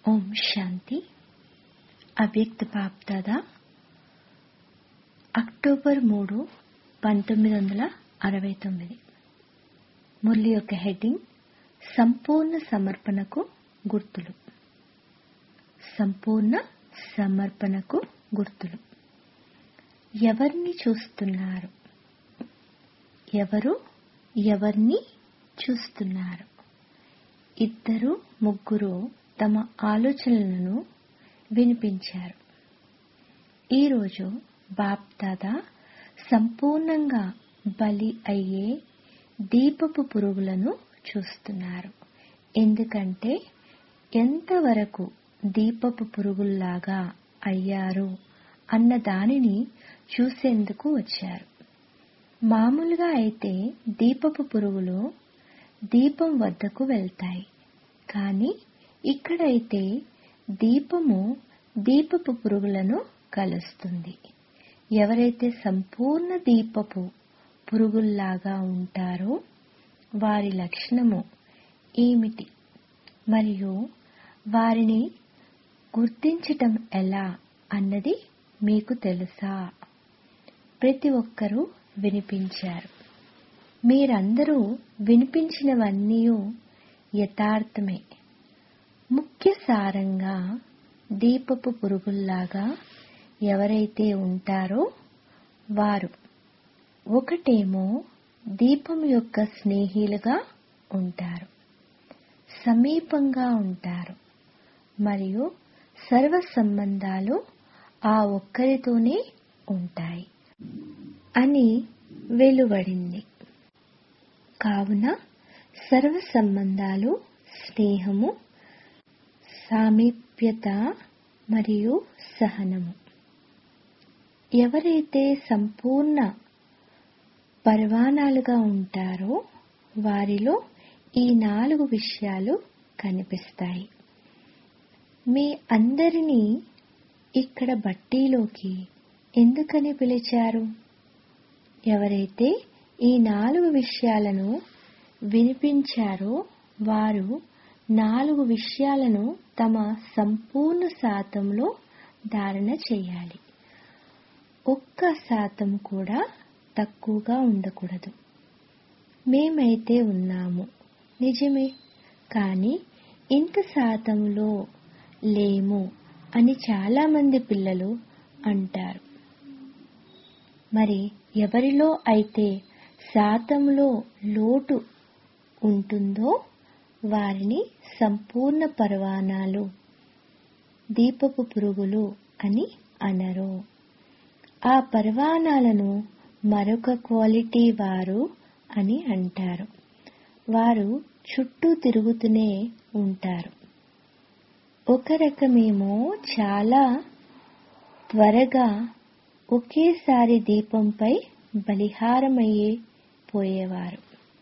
ఓం శాంతి అవ్యక్త బాప్దాదా అక్టోబర్ మూడు పంతొమ్మిది వందల అరవై తొమ్మిది మురళి యొక్క హెడ్డింగ్ సంపూర్ణ సమర్పణకు గుర్తులు సంపూర్ణ సమర్పణకు గుర్తులు ఎవరిని చూస్తున్నారు ఎవరు ఎవరిని చూస్తున్నారు ఇద్దరు ముగ్గురు తమ ఆలోచనలను వినిపించారు ఈరోజు బాప్దాదా సంపూర్ణంగా బలి అయ్యే దీపపు పురుగులను చూస్తున్నారు ఎందుకంటే ఎంతవరకు దీపపు పురుగుల్లాగా అయ్యారు అన్న దానిని చూసేందుకు వచ్చారు మామూలుగా అయితే దీపపు పురుగులు దీపం వద్దకు వెళ్తాయి కానీ ఇక్కడైతే దీపము దీపపు పురుగులను కలుస్తుంది ఎవరైతే సంపూర్ణ దీపపు పురుగుల్లాగా ఉంటారో వారి లక్షణము ఏమిటి మరియు వారిని గుర్తించటం ఎలా అన్నది మీకు తెలుసా ప్రతి ఒక్కరూ వినిపించారు మీరందరూ వినిపించినవన్నీ యథార్థమే ముఖ్య సారంగా దీపపు పురుగుల్లాగా ఎవరైతే ఉంటారో వారు ఒకటేమో దీపం యొక్క స్నేహిలుగా ఉంటారు సమీపంగా ఉంటారు మరియు సర్వ సంబంధాలు ఆ ఒక్కరితోనే ఉంటాయి అని వెలువడింది కావున సర్వ సంబంధాలు స్నేహము సామీప్యత మరియు సహనము ఎవరైతే సంపూర్ణ పర్వాణాలుగా ఉంటారో వారిలో ఈ నాలుగు విషయాలు కనిపిస్తాయి మీ అందరినీ ఇక్కడ బట్టీలోకి ఎందుకని పిలిచారు ఎవరైతే ఈ నాలుగు విషయాలను వినిపించారో వారు నాలుగు విషయాలను తమ సంపూర్ణ శాతంలో ధారణ చేయాలి ఒక్క శాతం కూడా తక్కువగా ఉండకూడదు మేమైతే ఉన్నాము నిజమే కానీ ఇంత శాతంలో లేము అని చాలామంది పిల్లలు అంటారు మరి ఎవరిలో అయితే శాతంలో లోటు ఉంటుందో వారిని సంపూర్ణ పర్వాణాలు దీపపు పురుగులు అని అనరు ఆ పర్వాణాలను మరొక క్వాలిటీ వారు అని అంటారు వారు చుట్టూ తిరుగుతూనే ఉంటారు ఒక రకమేమో చాలా త్వరగా ఒకేసారి దీపంపై బలిహారమయ్యే పోయేవారు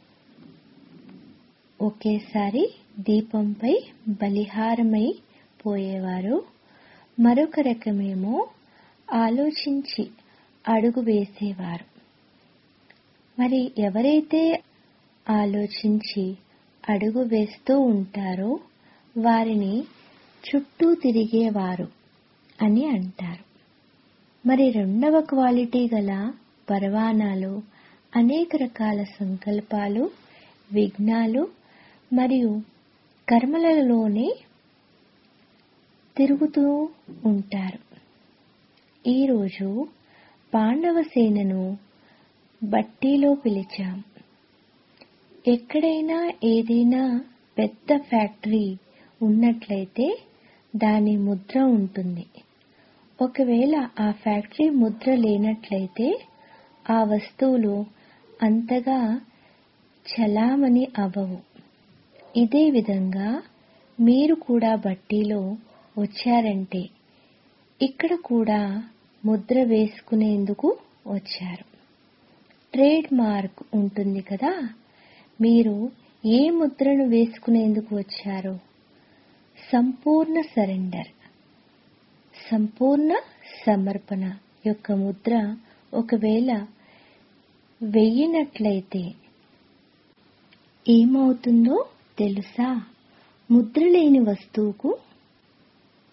ఒకేసారి దీపంపై బలిహారమై పోయేవారు మరొక రకమేమో ఆలోచించి అడుగు వేసేవారు మరి ఎవరైతే ఆలోచించి అడుగు వేస్తూ ఉంటారో వారిని చుట్టూ తిరిగేవారు అని అంటారు మరి రెండవ క్వాలిటీ గల పరవానాలు అనేక రకాల సంకల్పాలు విఘ్నాలు మరియు కర్మలలోనే తిరుగుతూ ఉంటారు ఈరోజు పాండవ సేనను బట్టీలో పిలిచాం ఎక్కడైనా ఏదైనా పెద్ద ఫ్యాక్టరీ ఉన్నట్లయితే దాని ముద్ర ఉంటుంది ఒకవేళ ఆ ఫ్యాక్టరీ ముద్ర లేనట్లయితే ఆ వస్తువులు అంతగా చలామణి అవ్వవు ఇదే విధంగా మీరు కూడా బట్టీలో వచ్చారంటే ఇక్కడ కూడా ముద్ర వేసుకునేందుకు వచ్చారు ట్రేడ్ మార్క్ ఉంటుంది కదా మీరు ఏ ముద్రను వేసుకునేందుకు వచ్చారు సంపూర్ణ సరెండర్ సంపూర్ణ సమర్పణ యొక్క ముద్ర ఒకవేళ వెయ్యినట్లయితే ఏమవుతుందో తెలుసా ముద్ర లేని వస్తువుకు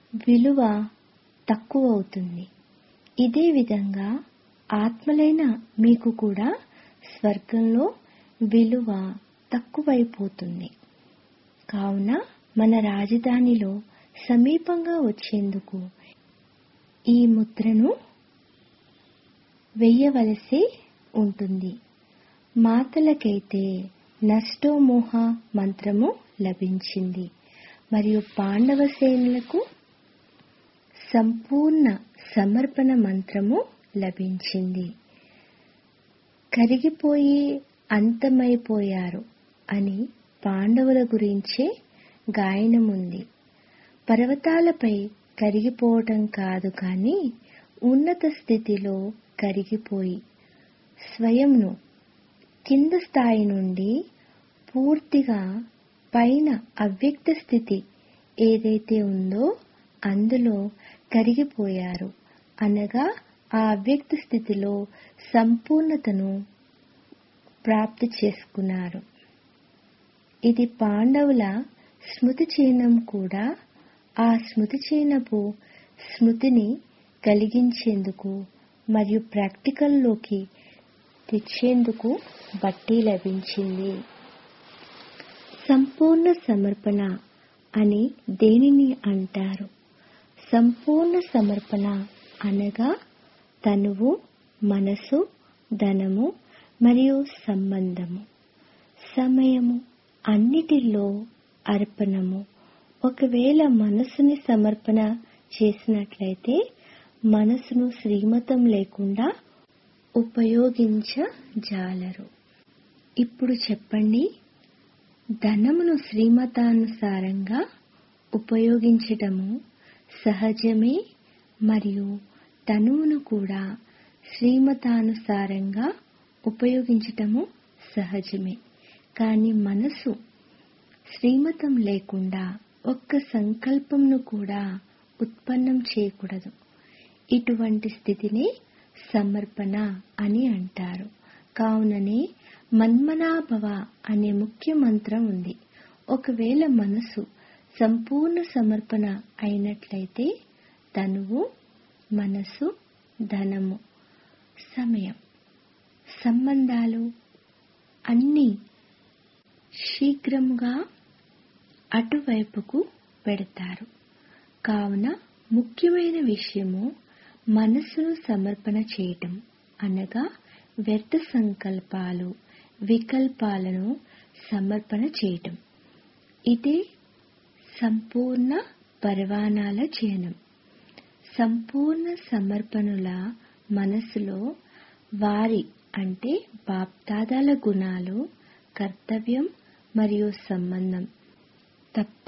విలువ తక్కువవుతుంది ఇదే విధంగా ఆత్మలైన మీకు కూడా స్వర్గంలో విలువ తక్కువైపోతుంది కావున మన రాజధానిలో సమీపంగా వచ్చేందుకు ఈ ముద్రను వెయ్యవలసి ఉంటుంది మాతలకైతే నష్టోమోహ మంత్రము లభించింది మరియు పాండవ సేనలకు సంపూర్ణ సమర్పణ మంత్రము లభించింది కరిగిపోయి అంతమైపోయారు అని పాండవుల గురించే గాయనముంది పర్వతాలపై కరిగిపోవటం కాదు కానీ ఉన్నత స్థితిలో కరిగిపోయి స్వయంను కింద స్థాయి నుండి పూర్తిగా పైన అవ్యక్త స్థితి ఏదైతే ఉందో అందులో కరిగిపోయారు అనగా ఆ అవ్యక్త స్థితిలో సంపూర్ణతను ప్రాప్తి చేసుకున్నారు ఇది పాండవుల స్మృతి చిహ్నం కూడా ఆ స్మృతి చిహ్నపు స్మృతిని కలిగించేందుకు మరియు ప్రాక్టికల్లోకి తెచ్చేందుకు బట్టి లభించింది సంపూర్ణ సమర్పణ అని దేనిని అంటారు సంపూర్ణ సమర్పణ అనగా తనువు మనసు ధనము మరియు సంబంధము సమయము అన్నిటిలో అర్పణము ఒకవేళ మనసుని సమర్పణ చేసినట్లయితే మనసును శ్రీమతం లేకుండా ఉపయోగించజాలరు ఇప్పుడు చెప్పండి ధనమును శ్రీమతానుసారంగా ఉపయోగించటము సహజమే మరియు తనువును కూడా శ్రీమతానుసారంగా ఉపయోగించటము సహజమే కానీ మనసు శ్రీమతం లేకుండా ఒక్క సంకల్పంను కూడా ఉత్పన్నం చేయకూడదు ఇటువంటి స్థితిని సమర్పణ అని అంటారు కావుననే మన్మనాభవ అనే ముఖ్య మంత్రం ఉంది ఒకవేళ మనసు సంపూర్ణ సమర్పణ అయినట్లయితే తనువు మనసు ధనము సమయం సంబంధాలు అన్నీ శీఘ్రముగా అటువైపుకు పెడతారు కావున ముఖ్యమైన విషయము మనసును సమర్పణ చేయటం అనగా వ్యర్థ సంకల్పాలు వికల్పాలను సమర్పణ చేయటం ఇదే సంపూర్ణ పరవానాల చయనం సంపూర్ణ సమర్పణుల మనసులో వారి అంటే బాప్దాదాల గుణాలు కర్తవ్యం మరియు సంబంధం తప్ప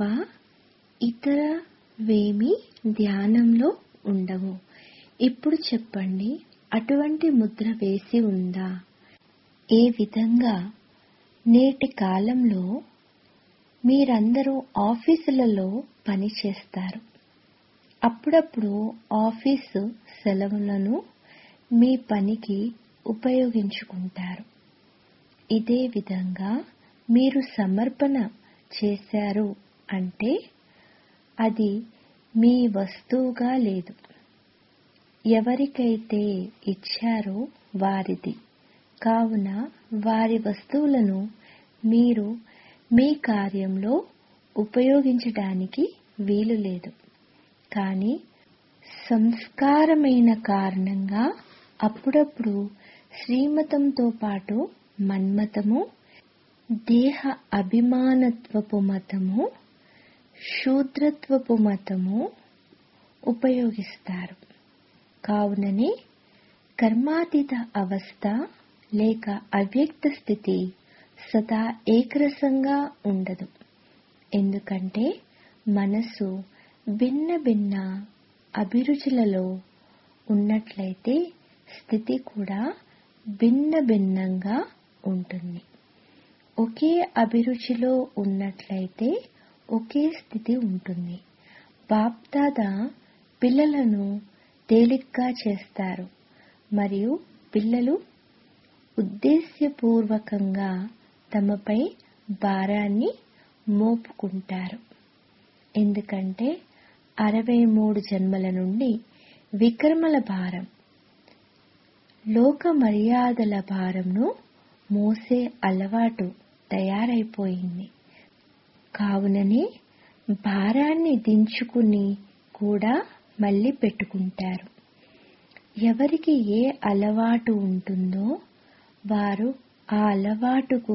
ఇతరవేమీ ధ్యానంలో ఉండవు ఇప్పుడు చెప్పండి అటువంటి ముద్ర వేసి ఉందా ఏ విధంగా నేటి కాలంలో మీరందరూ ఆఫీసులలో పని చేస్తారు అప్పుడప్పుడు ఆఫీసు సెలవులను మీ పనికి ఉపయోగించుకుంటారు ఇదే విధంగా మీరు సమర్పణ చేశారు అంటే అది మీ వస్తువుగా లేదు ఎవరికైతే ఇచ్చారో వారిది కావున వారి వస్తువులను మీరు మీ కార్యంలో ఉపయోగించడానికి వీలు లేదు కానీ సంస్కారమైన కారణంగా అప్పుడప్పుడు శ్రీమతంతో పాటు మన్మతము దేహ అభిమానత్వపు మతము శూద్రత్వపు మతము ఉపయోగిస్తారు కావుననే కర్మాతీత అవస్థ లేక అవ్యక్త స్థితి సదా ఏకరసంగా ఉండదు ఎందుకంటే మనసు భిన్న భిన్న అభిరుచులలో ఉన్నట్లయితే స్థితి కూడా భిన్న భిన్నంగా ఉంటుంది ఒకే అభిరుచిలో ఉన్నట్లయితే ఒకే స్థితి ఉంటుంది బాప్దాదా పిల్లలను తేలిగ్గా చేస్తారు మరియు పిల్లలు ఉద్దేశ్యపూర్వకంగా తమపై భారాన్ని మోపుకుంటారు ఎందుకంటే అరవై మూడు జన్మల నుండి వికర్మల భారం లోక మర్యాదల భారంను మోసే అలవాటు తయారైపోయింది కావుననే భారాన్ని దించుకుని కూడా మళ్ళీ పెట్టుకుంటారు ఎవరికి ఏ అలవాటు ఉంటుందో వారు ఆ అలవాటుకు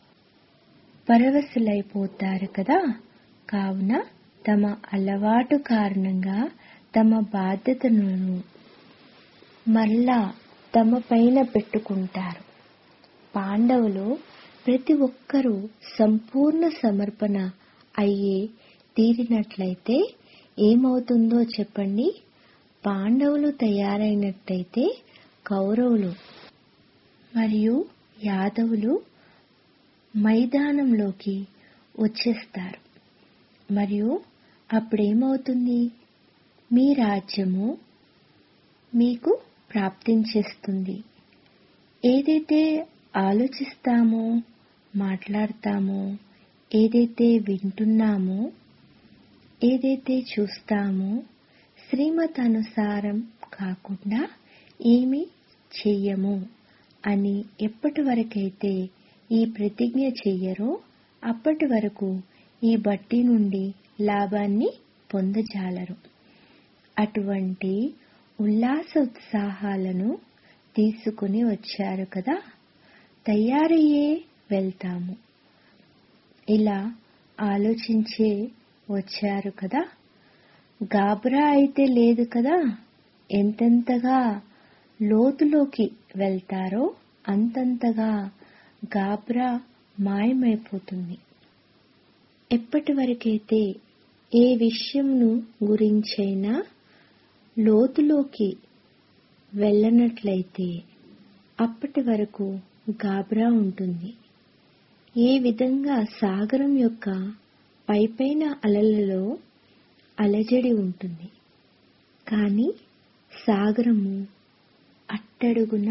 పరవశులైపోతారు కదా కావున తమ అలవాటు కారణంగా తమ బాధ్యతలను మళ్ళా తమ పైన పెట్టుకుంటారు పాండవులు ప్రతి ఒక్కరూ సంపూర్ణ సమర్పణ అయ్యే తీరినట్లయితే ఏమవుతుందో చెప్పండి పాండవులు తయారైనట్టయితే కౌరవులు మరియు యాదవులు మైదానంలోకి వచ్చేస్తారు మరియు అప్పుడేమవుతుంది మీ రాజ్యము మీకు ప్రాప్తించేస్తుంది ఏదైతే ఆలోచిస్తామో మాట్లాడతామో ఏదైతే వింటున్నామో ఏదైతే చూస్తామో శ్రీమత్ అనుసారం కాకుండా ఏమి చెయ్యము అని ఎప్పటి వరకైతే ఈ ప్రతిజ్ఞ చెయ్యరో అప్పటి వరకు ఈ బట్టి నుండి లాభాన్ని పొందజాలరు అటువంటి ఉల్లాస ఉత్సాహాలను తీసుకుని వచ్చారు కదా తయారయ్యే వెళ్తాము ఇలా ఆలోచించే వచ్చారు కదా గాబరా అయితే లేదు కదా ఎంతెంతగా లోతులోకి వెళ్తారో అంతంతగా గాబరా మాయమైపోతుంది ఎప్పటి వరకైతే ఏ విషయంను గురించైనా లోతులోకి వెళ్ళనట్లయితే అప్పటి వరకు గాబరా ఉంటుంది ఏ విధంగా సాగరం యొక్క పైపైన అలలలో అలజడి ఉంటుంది కానీ సాగరము అట్టడుగున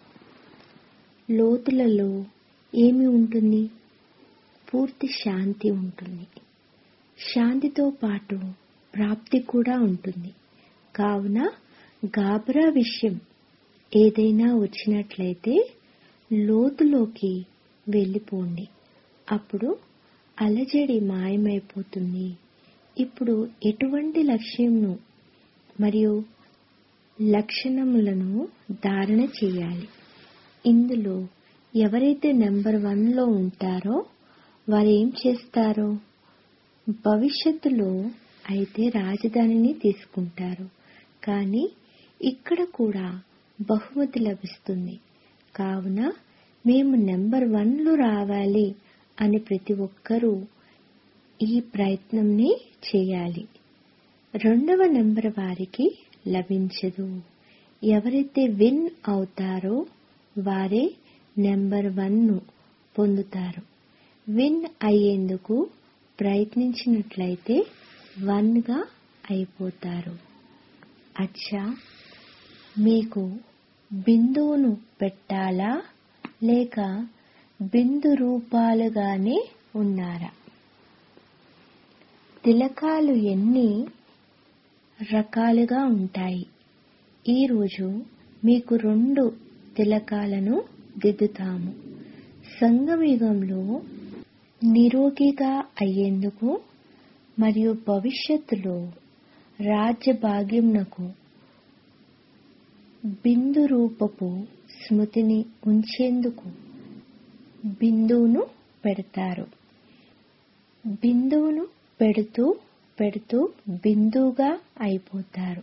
లోతులలో ఏమి ఉంటుంది పూర్తి శాంతి ఉంటుంది శాంతితో పాటు ప్రాప్తి కూడా ఉంటుంది కావున గాబరా విషయం ఏదైనా వచ్చినట్లయితే లోతులోకి వెళ్ళిపోండి అప్పుడు అలజడి మాయమైపోతుంది ఇప్పుడు ఎటువంటి లక్ష్యంను మరియు లక్షణములను ధారణ చేయాలి ఇందులో ఎవరైతే నెంబర్ వన్లో ఉంటారో వారు ఏం చేస్తారో భవిష్యత్తులో అయితే రాజధానిని తీసుకుంటారు కానీ ఇక్కడ కూడా బహుమతి లభిస్తుంది కావున మేము నెంబర్ వన్లు రావాలి అని ప్రతి ఒక్కరూ ఈ ప్రయత్నంని చేయాలి రెండవ నెంబర్ వారికి లభించదు ఎవరైతే విన్ అవుతారో వారే నెంబర్ వన్ను పొందుతారు విన్ అయ్యేందుకు ప్రయత్నించినట్లయితే వన్గా అయిపోతారు అచ్చా మీకు బిందువును పెట్టాలా లేక బిందు రూపాలుగానే ఉన్నారా తిలకాలు ఎన్ని రకాలుగా ఉంటాయి ఈరోజు మీకు రెండు తిలకాలను దిద్దుతాము సంగమయుగంలో నిరోగిగా అయ్యేందుకు మరియు భవిష్యత్తులో రాజ్య భాగ్యంనకు బిందు రూపపు స్మృతిని ఉంచేందుకు బిందువును పెడతారు బిందువును పెడుతూ పెడుతూ బిందువుగా అయిపోతారు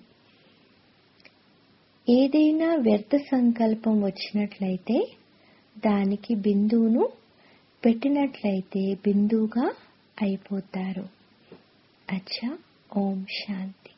ఏదైనా వ్యర్థ సంకల్పం వచ్చినట్లయితే దానికి బిందువును పెట్టినట్లయితే బిందువుగా అయిపోతారు అచ్చా ఓం శాంతి